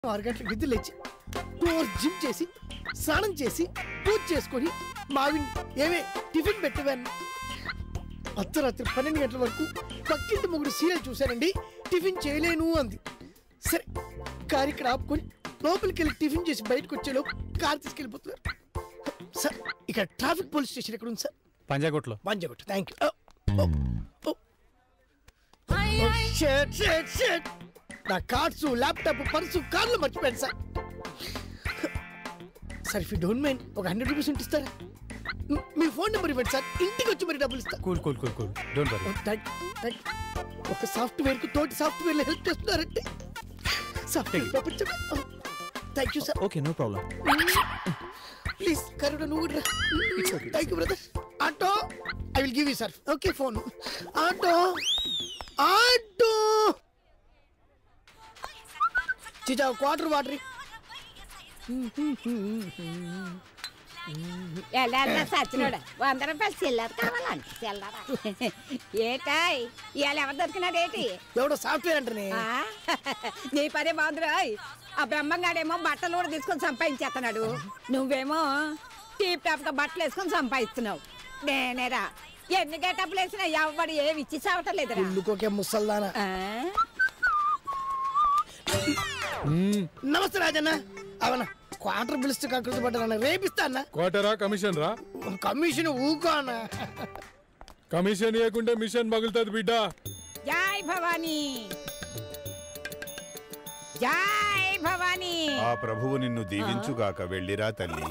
ఆరు గంటలకు నిద్ర లేచి టూ అవర్స్ జిమ్ చేసి స్నానం చేసి పూజ చేసుకొని మావిని ఏమే టిఫిన్ పెట్టేవాన్ని అర్ధరాత్రి పన్నెండు గంటల వరకు పక్కింటి ముగ్గురు సీరియల్ చూశానండి టిఫిన్ చేయలేను అంది సరే కారు ఇక్కడ ఆపుకొని లోపలికి వెళ్ళి టిఫిన్ చేసి బయటకు వచ్చేలోపు కారు తీసుకెళ్ళిపోతున్నారు సార్ ఇక్కడ ట్రాఫిక్ పోలీస్ స్టేషన్ ఎక్కడ ఉంది సార్ పంజాగుట్లో Panjagutta thank you shit shit shit నా కార్డ్స్ ల్యాప్టాప్ పర్సు కార్లు మర్చిపోయాను sir sir if you don't mind ఒక హండ్రెడ్ రూపీస్ ఉంటే ఇస్తారా మ్, మీ ఫోన్ నెంబర్ ఇవ్వండి సార్ ఇంటికి వచ్చి మరి డబ్బులు ఇస్తా cool cool cool cool don't worry thank thank ఒక సాఫ్ట్వేర్ కు తోటి సాఫ్ట్వేర్ హెల్ప్ చేస్తున్నారంటే సాఫ్ట్వేర్ ప్రపంచం thank you sir okay no problem please Karuna నువ్వు కూడా thank you brother auto I will give you sir okay phone auto auto చిచా quarter water ఎలా సచ్చినోడా వంద రూపాయలు చిల్లర కావాలండి చిల్లర ఏటాయ్ ఇవాళ ఎవరు దొరికినాడు ఏంటి ఎవడో సాఫ్ట్వేర్ అంటనే ఆ? నీ పనే బాగుందిరాయ్ ఆ బ్రహ్మంగాడేమో బట్టలు కూడా తీసుకొని సంపాదించేస్తున్నాడు నువ్వేమో టీప్ టాప్ గా బట్టలు వేసుకొని సంపాదిస్తున్నావు నేనేరా ఎన్ని గెటప్లు వేసినా ఎవడు ఏమి ఇచ్చి చావటం లేదురా ఉల్లుకోకే ముసల్దానా ఆ? నమస్తే రాజన్న అవన క్వార్టర్ పిలిస్తే కకృతి పడ్డాను రేపిస్తా అన్న క్వార్టరా కమిషన్ రా కమిషన్ ఊకో అన్న కమిషన్ ఇవ్వకుంటే మిషన్ పగులుతుంది బిడ్డ జై భవానీ జై భవానీ ఆ ప్రభువు నిన్ను దీవించుగాక వెళ్ళిరా తల్లి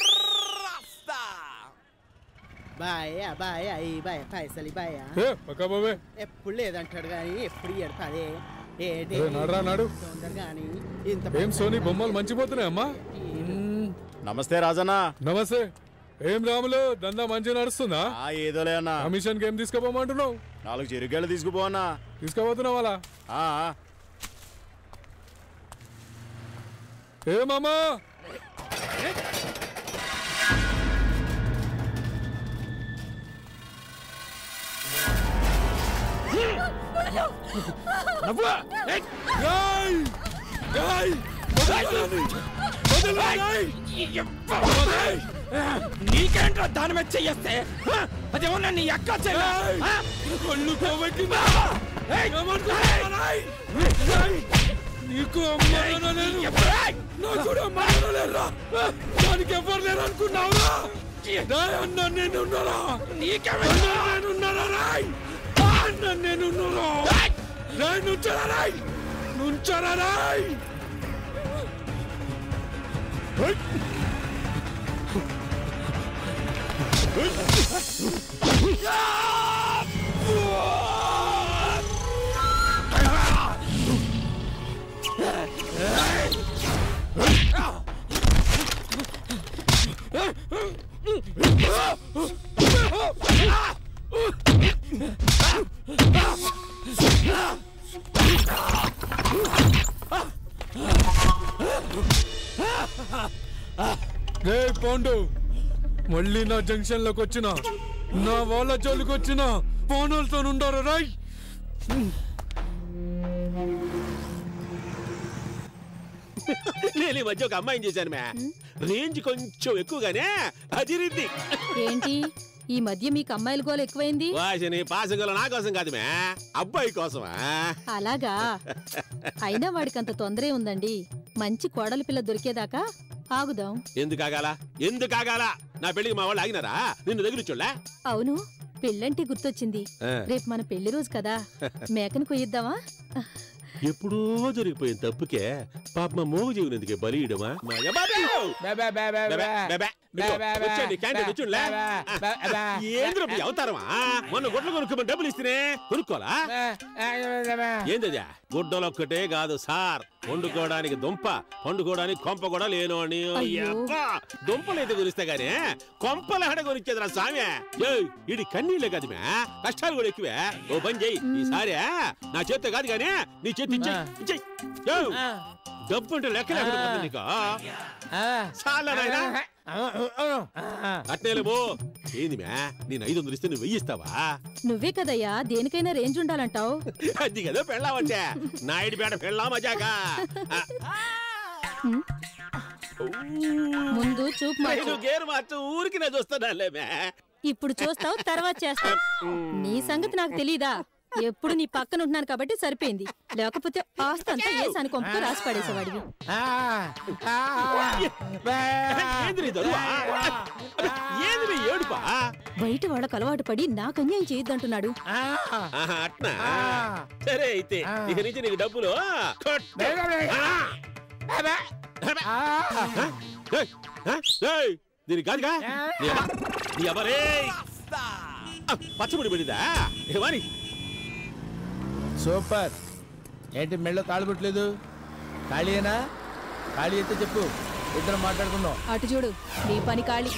బాయ్ బాయ్ అయ్యి బాయ్ పైసలు బాయ్ ఏ పక్క బాబే ఎప్పుడు లేదంటాడు కానీ ఎప్పుడు ఇయ్యడు అదే ఏంటి ఏ, నడరా, నడు. తొందర కానీ ఇంత ఏం సోనీ బొమ్మలు మంచిపోతున్నాయి అమ్మా నమస్తే రాజన్న నమస్తే ఏం రాములు దందా మంచిగా నడుస్తుందా ఆ ఏదోలే అన్న కమిషన్ ఏం తీసుకోపోమంటున్నావు నాలుగు చెరుగేళ్ళు తీసుకుపో అన్న తీసుకోపోతున్నావు అలా ఆ, ఏమమ్మా ఏయ్! ఏయ్! వదలండి! వదలండి! నీకేంట్రా దాని మీద చెయ్యేస్తే హ? అదేమన్నా నీ అక్క చెల్లి ఏయ్! ఒళ్ళు పోగొట్టిందా? ఏమనుకుంటున్నారా? ఏయ్! నీకు అమ్మ నాన్న లేరు. నాకు కూడా అమ్మ నాన్న లేరురా. దానికి ఎవరు లేరు అనుకున్నావురా రాయ్ అన్న నేను ఉన్నారా నీకెవరు నేను ఉన్నారా రాయ్ ఆ అన్న నేను ఉన్నారా రాయ్ నుంచారా రాయ్ నుంచారా రాయ్ ఏయ్! రే పాండు మళ్ళీ నా జంక్షన్ లోకి వచ్చిన నా వాళ్ళ జోలికి వచ్చిన పోనోలతో ఉండారు రాయ్ నేను ఈ మధ్య ఒక అమ్మాయిని చేశాను మే రేంజ్ కొంచెం ఎక్కువగానే అదిరింది ఏంటి ఈ మధ్య మీకు అమ్మాయిల గోల ఎక్కువైంది వాసిని పాసగల నా కోసం కాదు మే అబ్బాయి కోసమా అలాగా అయినా వాడికి అంత తొందరే ఉందండి మంచి కోడలి పిల్ల దొరికేదాకా ఆగుదాం ఎందుకు ఆగాల ఎందుకు ఆగాల నా పెళ్లికి మా వాళ్ళు ఆగినారా నిన్ను దగ్గర చూడలే అవును పెళ్ళంటే గుర్తొచ్చింది ఆ. రేపు మన పెళ్లి రోజు కదా మేకను కొయ్యిద్దామా ఎప్పుడో జరిగిపోయిన తప్పుకే పాప మా మోగు జీవుని ఎందుకే బలియడమా ఏంద్ర అవతారమా మొన్న గుడ్లు కొనుక్కోమని డబ్బులు ఇస్తేనే కొనుక్కోలా ఏందది గుడ్డలు ఒక్కటే కాదు సార్ వండుకోవడానికి దుంప పండుకోవడానికి కొంప కూడా లేను అని అయ్యో. దుంపలు అయితే గురిస్తే గానీ కొంపలు హడ గురించేదిరా సామె ఏయ్, ఇది కన్నీళ్ళే కాదు మే కష్టాలు కూడా ఎక్కువే ఓ పని చెయ్యి ఈసారి నా చేత్తో కాదు గానీ నీ చేతి ఇచ్చేయ్, ఇచ్చేయ్. ఏయ్, డబ్బు అంటే లెక్క లేకుండా పోతుంది నీకు చాలా నాయనా అట్నేలే బో ఏంది మ్యా నేను ఐదు వందలు ఇస్తే నువ్వు వెయ్యి ఇస్తావా నువ్వే కదయ్యా దేనికైనా రేంజ్ ఉండాలంటావు అది కదా పెళ్ళావంటే నాయుడు పేట పెళ్ళా మజాక ముందు చూపు మార్చు నేను గేరు మార్చు ఊరికి నేను చూస్తానులేమే ఇప్పుడు చూస్తావు తర్వాత చేస్తావు నీ సంగతి నాకు తెలీదా ఎప్పుడు నీ పక్కన ఉంటున్నాను కాబట్టి సరిపోయింది లేకపోతే ఆస్తి అంతా ఏ సనుకొంపుకు రాసి పడేసేవాడివి ఏంది నీ దరువా? అబ్బే, ఏంది నీ ఏడుపా బయట వాళ్ళకు అలవాటు పడి నాకు అన్యాయం చేయొద్దంటున్నాడు ఆహా, అట్నా సరే అయితే ఇక నుంచి నీకు డబ్బులు కొట్టు. ఆ! అబ్బే, అబ్బే. ఏయ్, ఏయ్, దీనికి కాదుగా నీ అబ్బ, నీ అబ్బరే పచ్చముడి పడిందా ఇక వాణి సూపర్ ఏంటి మెళ్ళో తాళి పెట్టలేదు ఖాళీయేనా ఖాళీ అయితే చెప్పు ఇద్దరం మాట్లాడుకుందాం అటు చూడు నీ పని ఖాళీ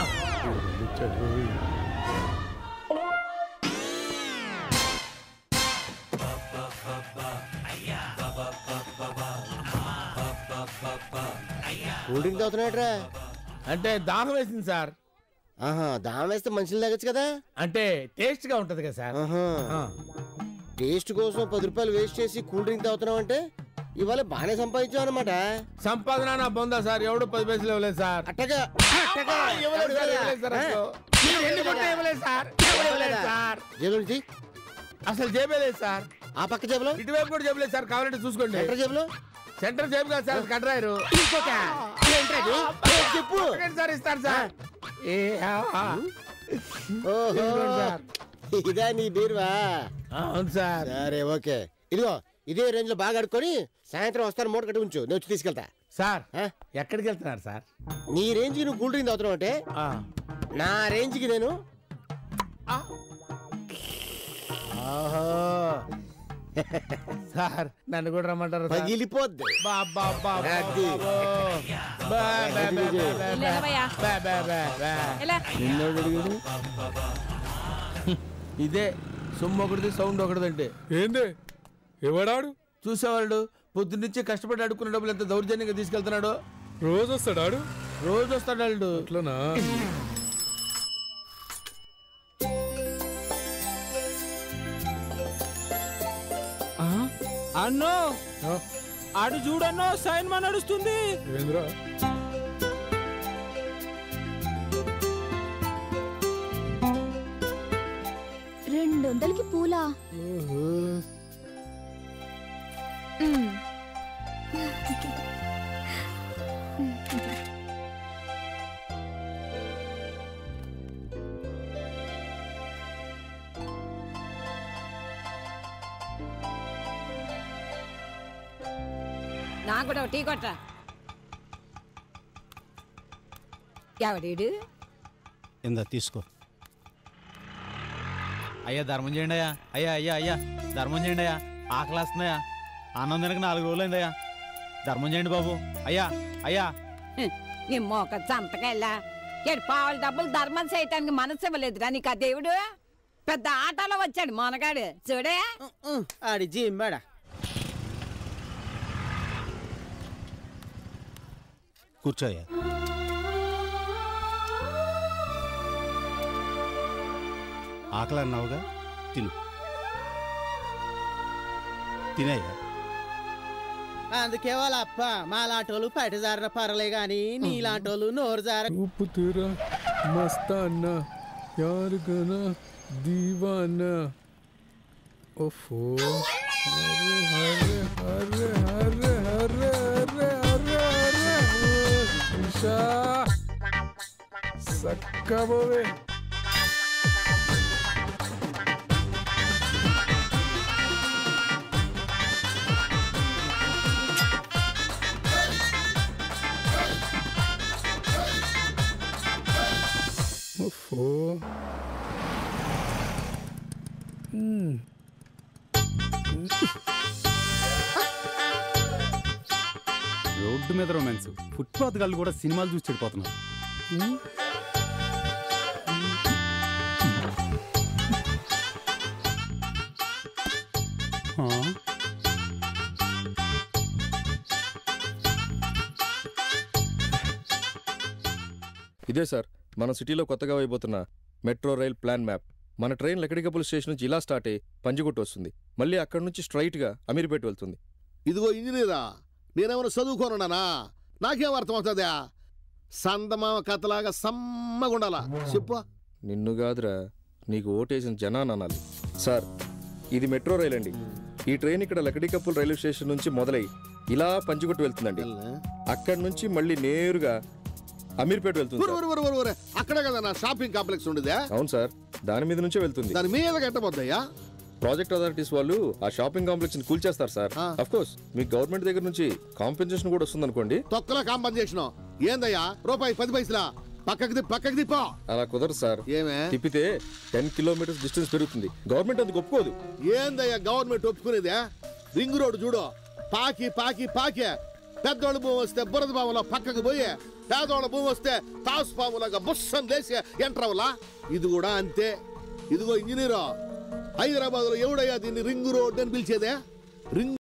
కూల్ డ్రింక్ తాగుతున్నాడరా అంటే దాహం వేసింది సార్ ఆహా దాహం వేస్తే మనుషులు తాగొచ్చు కదా అంటే టేస్ట్ గా ఉంటది కదా సార్ ఆహా ఆ. టేస్ట్ కోసం పది రూపాయలు వేస్ట్ చేసి కూల్ డ్రింక్ తాగుతున్నావు అంటే ఇవాళ బాగానే సంపాదించావు అనమాట సంపాదన నా బొందా సార్ ఎవడు పది పైసలు ఇవ్వలేదు సార్ అట్టగా అట్టగా ఇవ్వలేదు సార్, ఇవ్వలేదు సార్ అసలు. మీరు ఎన్ని కొట్టినా ఇవ్వలేదు సార్ ఎవడు ఇవ్వలేదు సార్ జేబులో నుంచి అసలు జేబే లేదు సార్ ఆ పక్క జేబులో ఇటువైపు కూడా జేబులేదు సార్ కావాలంటే చూసుకోండి సెంటర్ జేబులో సెంటర్ జేబు కాదు సార్ కడ్రాయరు ఏంట్రా ఇది? ఏంటి చెప్పు ఒకటి సార్ ఇస్తారు సార్ ఏ, ఆ, ఆ. ఓహో ఇదిగోండి సార్. ఇదా నీ బీరువా ఆ, అవును సార్ సరే ఓకే ఇదిగో ఇదే రేంజ్ లో బాగా ఆడుకొని సాయంత్రం వస్తాను మూట కట్టి ఉంచు నేను వచ్చి తీసుకెళ్తా సార్ ఆ? ఎక్కడికి వెళ్తున్నారు సార్ నీ రేంజ్ కి నువ్వు కూల్ డ్రింక్ తాగుతున్నావు అంటే ఆ. నా రేంజ్ కి నేను ఓహో. సార్ నన్ను కూడా రమ్మంటారు సార్? పగిలిపోద్ది బా, బా, బా, బా, అది. బా. బా, బా, బా, బా, బా, లేవయ్యా. బా, బా, బా, బా. ఎలా నిన్నోడు అడిగాడు ఇదే సొమ్ము ఒకటిది సౌండ్ ఒకటిది అంటే ఏంది ఎవడాడు చూసేవాళ్ళు పొద్దున్నుంచి కష్టపడి అడుక్కున్న డబ్బులు ఎంత దౌర్జన్యంగా తీసుకెళ్తున్నాడు రోజు వస్తాడాడు రోజు వస్తాడు వాళ్ళు అట్లనా అన్నో ఆ, ఆడు చూడన్నో సైన్ మా నడుస్తుంది ఏంద్రా రెండు వందలకి పూలా మ్మ్. నాకు కూడా ఒక టీ కొట్రా ఎవడీడు ఇందా తీసుకో అయ్యా ధర్మం చేయండి అయ్యా అయ్యా అయ్యా అయ్యా ధర్మం చేయండి అయ్యా ఆకలేస్తుందయ్యా అన్నం తినక నాలుగు రోజులు అయిందయ్యా ధర్మం చేయండి బాబు అయ్యా అయ్యా నీ మోక చంపకెళ్ళా ఏడు పావుల డబ్బులు ధర్మం చేయటానికి మనసు ఇవ్వలేదురా నీకు ఆ దేవుడు పెద్ద ఆటోలో వచ్చాడు మొనగాడు చూడే ఆడి జింబాడా కూర్చోయ్యా ఆకలి అన్నావుగా తిను తినేయ్యా అందుకే వాళ్ళ అప్ప మా లాంటోళ్ళు పైట జారిన పర్లే గాని నీ లాంటోళ్ళు నోరు జార ఉప్పు తీరా మస్తానా యారుగనా దీవానా ఓఫో హరే హరే హరే హరే హరే హరే హరే హరే ఇషా సక్కబోవే ఓఫో మ్మ్. రోడ్డు మీద రొమాన్స్ ఫుట్పాత్ గాళ్ళు కూడా సినిమాలు చూసి చెడిపోతున్నారు ఆ? ఇదే సార్ మన సిటీలో కొత్తగా అయిపోతున్న మెట్రో రైల్ ప్లాన్ మ్యాప్ మన ట్రైన్ లెక్కడికపుల్ స్టేషన్ నుంచి ఇలా స్టార్ట్ అయ్యి పంజిగుట్టు వస్తుంది మళ్ళీ అక్కడి నుంచి స్ట్రైట్ గా అమీర్పేట వెళ్తుంది ఇదిగో ఇంజనీరా నేనేమైనా చదువుకోనున్నానా నాకేం అర్థమవుతుందా సందమామ కథలాగా సమ్మగుండాలా చెప్పు నిన్ను కాదురా నీకు ఓటేసిన జనాన్ని అనాలి సార్ ఇది మెట్రో రైల్ అండి ఈ ట్రైన్ ఇక్కడ లకడికప్పుల్ రైల్వే స్టేషన్ నుంచి మొదలై ఇలా పంచుకొట్టు వెళ్తుందండి అక్కడి నుంచి మళ్ళీ నేరుగా అమీర్పేట వెళ్తుంది ఊరు, సార్. ఊరు, ఊరు, ఊరు, ఊరు. అక్కడే కదా నా షాపింగ్ కాంప్లెక్స్ ఉండేదా అవును సార్ దాని మీద నుంచే వెళ్తుంది దాని మీద కట్టబోద్దయ్యా ప్రాజెక్ట్ అథారిటీస్ వాళ్ళు ఆ షాపింగ్ కాంప్లెక్స్ ని కూల్చేస్తారు సార్ అఫ్ కోర్స్ మీకు గవర్నమెంట్ దగ్గర నుంచి కాంపెన్సేషన్ కూడా వస్తుంది అనుకోండి తొక్కలో కాంపన్సేషన్ ఏందయ్యా రూపాయి పది పైసలా పక్కకి ది పక్కకి దిప్పో అలా కుదరదు సార్ ఏమే తిప్పితే టెన్ కిలోమీటర్స్ డిస్టెన్స్ పెరుగుతుంది గవర్నమెంట్ అందుకు ఒప్పుకోదు ఏందయ్యా గవర్నమెంట్ ఒప్పుకునేదే రింగ్ రోడ్ చూడు పాకి పాకి పాకి పెద్దోళ్ళ భూమి వస్తే బురద బావులో పక్కకు పోయి పేదోళ్ళ భూమి వస్తే తాసు పాములాగా బుస్సం లేసి ఎంట్రవలా ఇది కూడా అంతే ఇదిగో ఇంజనీరు హైదరాబాద్ లో ఎవడయ్యా దీన్ని రింగ్ రోడ్ అని పిలిచేదే రింగ్